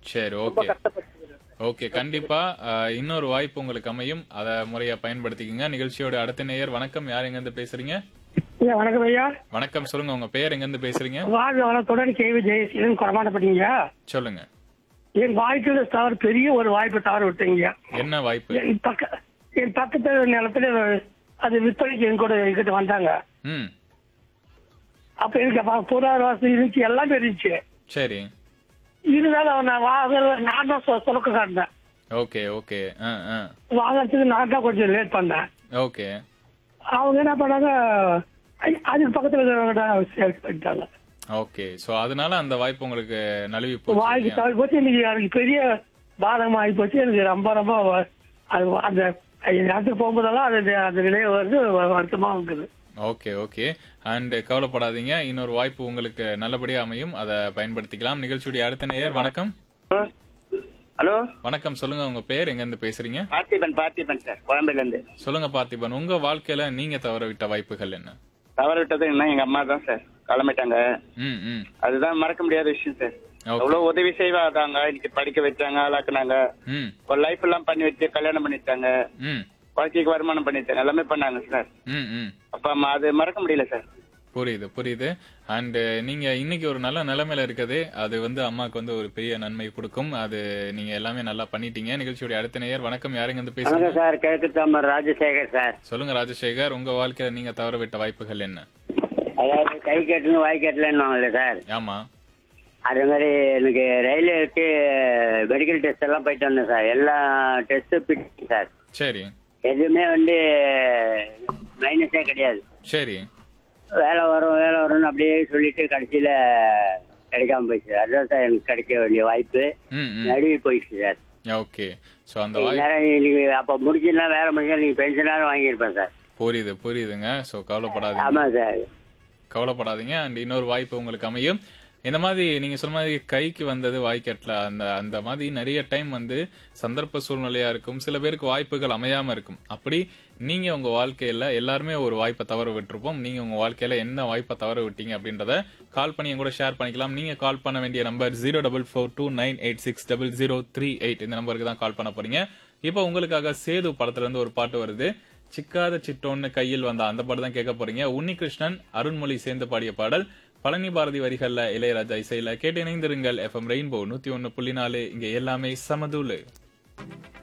சரி ரொம்ப okay கஷ்டப்பட்டுக்கிறேன் okay கண்டிப்பா அஹ், இன்னொரு வாய்ப்பு உங்களுக்கு அமையும் அதை முறையா பயன்படுத்திக்கங்க நிகழ்ச்சியோட அடுத்த நேயர் வணக்கம் யார் எங்க இருந்து பேசுறீங்க ஐயா வணக்கம் ஐயா வணக்கம் சொல்லுங்க உங்க பேர் எங்க இருந்து பேசுறீங்க வாழ்க வளத்துடன் கேவி ஜெயசீலன் குறமாட்டப்பட்டீங்க சொல்லுங்க என் வாழ்க்கையில தவறு பெரிய ஒரு வாய்ப்பு தவறு விட்டீங்க என்ன வாய்ப்பு என் பக்க என் பக்கத்து நிலத்துல அது விற்பனைக்கு என் கூட என்கிட்ட வந்தாங்க ம் அப்ப எனக்கு அப்ப பொருளாதார வசதி இருந்துச்சு எல்லாமே இருந்துச்சு சரி இருந்தாலும் நான் வாங்குற நான் தான் சொ- சொலக்க காட்டினேன் ஓகே ஓகே ஆ ஆ வாங்கறதுக்கு நான் தான் கொஞ்சம் லேட் பண்ணேன் ஓகே அவங்க என்ன பண்ணாங்க ஐ- அதுக்கு பக்கத்துல சேல்ஸ் பண்ணிட்டாங்க ஓகே சோ அதனால அந்த வாய்ப்பு உங்களுக்கு நழுவி போச்சு வாய்க்கு இல்லையா? தவறி போச்சு இன்னைக்கு எனக்கு பெரிய பாதகம் ஆகி போச்சு எனக்கு ரொம்ப ரொம்ப வ- அது அந்த இடத்துக்கு போகும்போதெல்லாம் அது அந்த நிலையை வருது வ- வருத்தமா இருக்குது ஓகே ஓகே அண்ட் கவலைப்படாதீங்க இன்னொரு வாய்ப்பு உங்களுக்கு நல்லபடியா அமையும் அதை பயன்படுத்திக்கலாம் நிகழ்ச்சியுடைய அடுத்த நேயர் வணக்கம் ஹலோ வணக்கம் சொல்லுங்க உங்க பேர் எங்க இருந்து பேசுறீங்க பார்த்திபன் பார்த்திபன் சார் கோயம்பேடுல இருந்து சொல்லுங்க பார்த்திபன் உங்க வாழ்க்கையில நீங்க தவற விட்ட வாய்ப்புகள் என்ன தவற விட்டது என்ன எங்க அம்மா தான் சார் கிளம்பிட்டாங்க ம் ம் அதுதான் மறக்க முடியாத விஷயம் சார் ஓகே அவ்வளவு உதவி செய்வாதாங்க இன்னைக்கு படிக்க வச்சாங்க ஆளாக்குனாங்க ம் ஒரு லைஃப் எல்லாம் பண்ணி வச்சு கல்யாணம் பண்ணிட்டாங்க ம் வாழ்க்கைக்கு வருமானம் பண்ணிட்டாங்க எல்லாமே பண்ணாங்க சார் ம் ம் அப்பா அம்மா அது மறக்க முடியல சார் புரியுது புரியுது அண்ட் நீங்க இன்னைக்கு ஒரு நல்ல நிலைமையில இருக்குது அது வந்து அம்மாக்கு வந்து ஒரு பெரிய நன்மை கொடுக்கும் அது நீங்க எல்லாமே நல்லா பண்ணிட்டீங்க நிகழ்ச்சியுடைய அடுத்த நேயர் வணக்கம் யாருங்க இருந்து பேசுறீங்க வணக்கம் சார் கிழக்கு தாமர் ராஜசேகர் சார் சொல்லுங்க ராஜசேகர் உங்க வாழ்க்கையில நீங்க தவற விட்ட வாய்ப்புகள் என்ன அதாவது கை கட்டணும் வாய் கட்டலன்னு சார் ஆமா அதே மாதிரி எனக்கு ரயில்வேக்கு மெடிக்கல் டெஸ்ட் எல்லாம் போயிட்டு வந்தேன் சார் எல்லா டெஸ்ட்டும் பிடிக்கும் சார் சரி எதுவுமே வந்து மைனஸே கிடையாது சரி வேலை வரும் வேலை வரும்னு அப்படியே சொல்லிட்டு கடைசியில கிடைக்காம போயிடுச்சு அதுதான் சார் எனக்கு கிடைக்க வேண்டிய வாய்ப்பு ம் ம் நடுவி போயிடுச்சு சார் ஓகே சோ அந்த வாய்ப்பு நேரம் இன்னைக்கு அப்போ முடிச்சுன்னா வேலை முடிஞ்சா நீங்க பென்ஷனாலும் வாங்கியிருப்பேன் சார் புரியுது புரியுதுங்க சோ கவலைப்படாதீங்க ஆமா சார் கவலைப்படாதீங்க அண்ட் இன்னொரு வாய்ப்பு உங்களுக்கு அமையும் இந்த மாதிரி நீங்க சொன்ன மாதிரி கைக்கு வந்தது வாய்க்கட்டல அந்த அந்த மாதிரி நிறைய டைம் வந்து சந்தர்ப்ப சூழ்நிலையா இருக்கும் சில பேருக்கு வாய்ப்புகள் அமையாம இருக்கும் அப்படி நீங்க உங்க வாழ்க்கையில எல்லாருமே ஒரு வாய்ப்பை தவற விட்டுருப்போம் நீங்க உங்க வாழ்க்கையில என்ன வாய்ப்பை தவற விட்டீங்க அப்படின்றத கால் பண்ணி என் கூட ஷேர் பண்ணிக்கலாம் நீங்க கால் பண்ண வேண்டிய number zero double four two nine eight six double zero three eight இந்த நம்பருக்கு தான் கால் பண்ண போறீங்க இப்போ உங்களுக்காக சேது படத்துல இருந்து ஒரு பாட்டு வருது சிக்காத சிட்டோன்னு கையில் வந்த அந்த பாட்டு தான் கேட்க போறீங்க உன்னிகிருஷ்ணன் அருண்மொழி சேர்ந்து பாடிய பாடல் பழனி பாரதி வரிகள்ல இளையராஜா இசையில கேட்டு இணைந்திருங்கள் எஃப்எம் ரெயின்போ நூத்தி ஒன்னு புள்ளி நாலு இங்க எல்லாமே சமதூளு